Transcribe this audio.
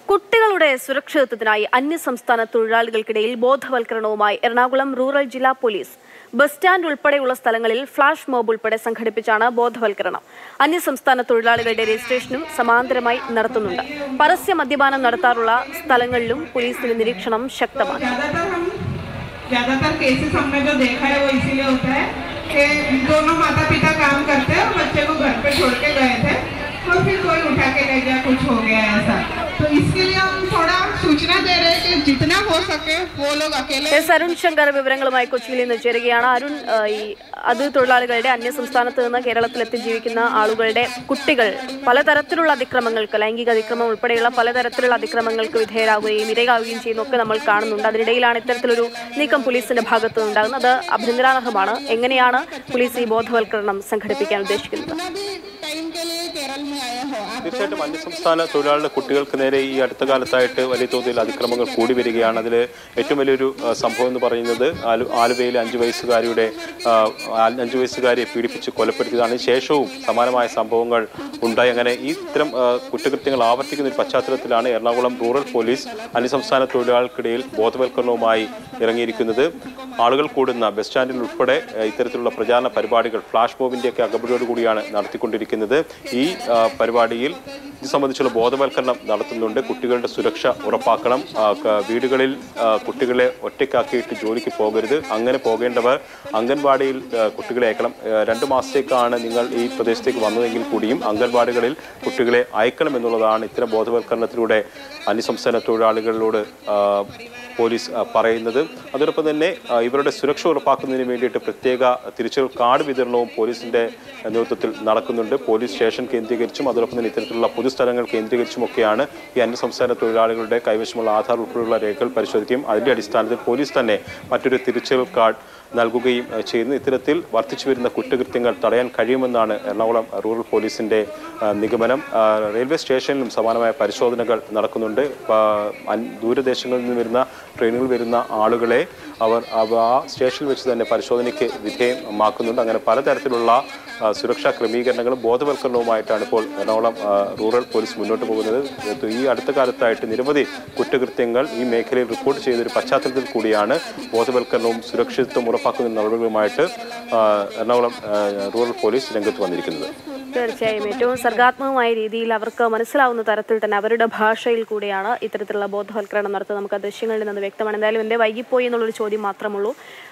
കുട്ടികളുടെ സുരക്ഷിതത്വത്തിനായി അന്യസംസ്ഥാന തൊഴിലാളികൾക്കിടയിൽ ബോധവൽക്കരണവുമായി എറണാകുളം റൂറൽ ജില്ലാ പോലീസ് ബസ് സ്റ്റാൻഡ് ഉൾപ്പെടെയുള്ള സ്ഥലങ്ങളിൽ ഫ്ലാഷ് മോബ് ഉൾപ്പെടെ സംഘടിപ്പിച്ചാണ് ബോധവൽക്കരണം അന്യസംസ്ഥാന തൊഴിലാളികളുടെ രജിസ്ട്രേഷനും സമാന്തരമായി നടത്തുന്നുണ്ട് പരസ്യ മദ്യപാനം നടത്താറുള്ള സ്ഥലങ്ങളിലും പോലീസിന്റെ നിരീക്ഷണം ശക്തമാക്കി ज्यादातर हम ज्यादातर केसेस हमने जो देखा है वो इसीलिए होता है कि दोनों माता पिता काम करते हैं और बच्चे को घर पे छोड़ के गए थे और फिर कोई उठा के ले गया कुछ हो गया ऐसा तो इसके लिए हम थोड़ा सूचना दे रहे हैं कि जितना हो सके वो लोग अकेले എസ് അരുൺ ശങ്കർ വിവരങ്ങളുമായി കൊച്ചിയിൽ നിന്ന് ചേരുകയാണ് അരുൺ ആ, ഈ അത് തൊഴിലാളികളുടെ അന്യസംസ്ഥാനത്ത് നിന്ന് കേരളത്തിലെത്തി ജീവിക്കുന്ന ആളുകളുടെ കുട്ടികൾ പലതരത്തിലുള്ള അതിക്രമങ്ങൾക്ക് ലൈംഗിക അതിക്രമം ഉൾപ്പെടെയുള്ള പലതരത്തിലുള്ള അതിക്രമങ്ങൾക്ക് വിധേയരാകുകയും ഇരയാവുകയും ചെയ്യുന്നതൊക്കെ നമ്മൾ കാണുന്നുണ്ട് അതിനിടയിലാണ് ഇത്തരത്തിലൊരു നീക്കം പോലീസിന്റെ ഭാഗത്ത് നിന്നുണ്ടാകുന്നത് അത് അഭിനന്ദനാർഹമാണ് എങ്ങനെയാണ് പോലീസ് ഈ ബോധവൽക്കരണം സംഘടിപ്പിക്കാൻ ഉദ്ദേശിക്കുന്നത് टाइम के लिए केरल में आया हो आप തീർച്ചയായിട്ടും അന്യസംസ്ഥാന തൊഴിലാളികളുടെ കുട്ടികൾക്ക് നേരെ ഈ അടുത്ത കാലത്തായിട്ട് വലിയ തോതിൽ അതിക്രമങ്ങൾ കൂടി വരികയാണ് അതിൽ ഏറ്റവും വലിയൊരു ആ, സംഭവം എന്ന് പറയുന്നത് ആലു ആലുവയിലെ അഞ്ചു വയസ്സുകാരിയുടെ ആ, ആ- അഞ്ചു വയസ്സുകാരിയെ പീഡിപ്പിച്ച് കൊലപ്പെടുത്തിയതാണ് ശേഷവും സമാനമായ സംഭവങ്ങൾ ഉണ്ടായി അങ്ങനെ ഈ ഇത്തരം ആ, കുറ്റകൃത്യങ്ങൾ ആവർത്തിക്കുന്ന ഒരു പശ്ചാത്തലത്തിലാണ് എറണാകുളം റൂറൽ പോലീസ് അന്യസംസ്ഥാന തൊഴിലാളികൾക്കിടയിൽ ബോധവൽക്കരണവുമായി ഇറങ്ങിയിരിക്കുന്നത് ആളുകൾ കൂടുന്ന ബസ് സ്റ്റാൻഡിൽ ഉൾപ്പെടെ ആ, ഇത്തരത്തിലുള്ള പ്രചാരണ പരിപാടികൾ ഫ്ലാഷ് മോബിൻ്റെയൊക്കെ അകമ്പടിയോടുകൂടിയാണ് നടത്തിക്കൊണ്ടിരിക്കുന്നത് ഈ ആ, പരിപാടിയിൽ ഇത് സംബന്ധിച്ചുള്ള ബോധവൽക്കരണം നടത്തുന്നുണ്ട് കുട്ടികളുടെ സുരക്ഷ ഉറപ്പാക്കണം ആ, ക- വീടുകളിൽ ആ, കുട്ടികളെ ഒറ്റയ്ക്കാക്കിയിട്ട് ജോലിക്ക് പോകരുത് അങ്ങനെ പോകേണ്ടവർ അംഗൻവാടിയിൽ ആ, കുട്ടികളെ അയക്കണം ആ, രണ്ട് മാസത്തേക്കാണ് നിങ്ങൾ ഈ പ്രദേശത്തേക്ക് വന്നതെങ്കിൽ കൂടിയും അംഗൻവാടികളിൽ കുട്ടികളെ അയക്കണം എന്നുള്ളതാണ് ഇത്തരം ബോധവൽക്കരണത്തിലൂടെ അന്യസംസ്ഥാന തൊഴിലാളികളോട് ആ, പോലീസ് ആ, പറയുന്നത് അതോടൊപ്പം തന്നെ ആ, ഇവരുടെ സുരക്ഷ ഉറപ്പാക്കുന്നതിന് വേണ്ടിയിട്ട് പ്രത്യേക തിരിച്ചറിയൽ കാർഡ് വിതരണവും പോലീസിന്റെ നേതൃത്വത്തിൽ നടക്കുന്നുണ്ട് പോലീസ് സ്റ്റേഷൻ കേന്ദ്രീകരിച്ചും അതോടൊപ്പം തന്നെ ഇത്തരത്തിലുള്ള പൊതുസ്ഥലങ്ങൾ കേന്ദ്രീകരിച്ചുമൊക്കെയാണ് ഈ അന്യസംസ്ഥാന തൊഴിലാളികളുടെ കൈവശമുള്ള ആധാർ ഉൾപ്പെടെയുള്ള രേഖകൾ പരിശോധിക്കുകയും അതിന്റെ അടിസ്ഥാനത്തിൽ പോലീസ് തന്നെ മറ്റൊരു തിരിച്ചറിയൽ കാർഡ് നൽകുകയും ആ, ചെയ്യുന്നു ഇത്തരത്തിൽ വർദ്ധിച്ചു വരുന്ന കുറ്റകൃത്യങ്ങൾ തടയാൻ കഴിയുമെന്നാണ് എറണാകുളം റൂറൽ പോലീസിന്റെ ആ, നിഗമനം ആ, റെയിൽവേ സ്റ്റേഷനിലും സമാനമായ പരിശോധനകൾ നടക്കുന്നുണ്ട് ആ, അൻ- ദൂരദേശങ്ങളിൽ നിന്ന് വരുന്ന ട്രെയിനുകളിൽ വരുന്ന ആളുകളെ അവർ അവ ആ സ്റ്റേഷനിൽ വെച്ച് തന്നെ പരിശോധനയ്ക്ക് വിധേയമാക്കുന്നുണ്ട് അങ്ങനെ പലതരത്തിലുള്ള ആ, സുരക്ഷാ ക്രമീകരണങ്ങളും ബോധവൽക്കരണവുമായിട്ടാണ് ഇപ്പോൾ എറണാകുളം ആ, റൂറൽ പോലീസ് മുന്നോട്ട് പോകുന്നത് ഇത് ഈ അടുത്ത കാലത്തായിട്ട് നിരവധി കുറ്റകൃത്യങ്ങൾ ഈ മേഖലയിൽ റിപ്പോർട്ട് ചെയ്തൊരു പശ്ചാത്തലത്തിൽ കൂടിയാണ് ബോധവൽക്കരണവും സുരക്ഷിതത്വം ഉറപ്പാക്കുന്ന നടപടികളുമായിട്ട് ആ, എറണാകുളം ആ, റൂറൽ പോലീസ് രംഗത്ത് വന്നിരിക്കുന്നത് തീർച്ചയായും ഏറ്റവും സർഗാത്മകമായ രീതിയിൽ അവർക്ക് മനസ്സിലാവുന്ന തരത്തിൽ തന്നെ അവരുടെ ഭാഷയിൽ കൂടിയാണ് ഇത്തരത്തിലുള്ള ബോധവൽക്കരണം നടത്തുന്നത് നമുക്ക് ആ ദൃശ്യങ്ങളിൽ നിന്ന് വ്യക്തമാണ് എന്തായാലും എന്തേ വൈകിപ്പോയി എന്നുള്ളൊരു ചോദ്യം മാത്രമുള്ളൂ